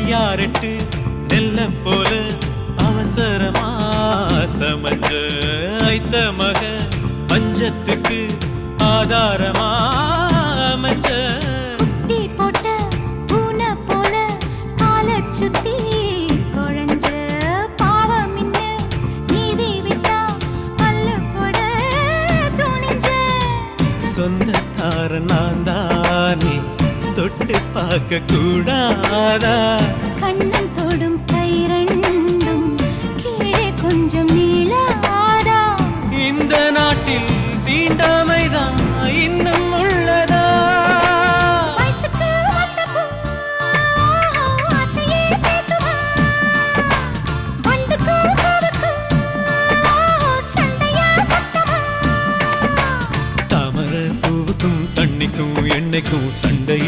யாரெட்டு நெல்ல போல அவசரமா சமஞ்ச ஐத்த மக பஞ்சத்துக்கு ஆதாரமா அமைஞ்ச குட்டி போட்ட பூனை போல காலச் சுத்தி குழஞ்ச பாவம் இன்ன நீதி விட்டா பல்லு போட துணிஞ்ச சொந்தக்காரன் நான் தானே தொட்டு பார்க்க கூடாதா கண்ணன் தொடும் கை ரெண்டும் கீழே கொஞ்சம் நீளாதா இந்த நாட்டில் தீண்டா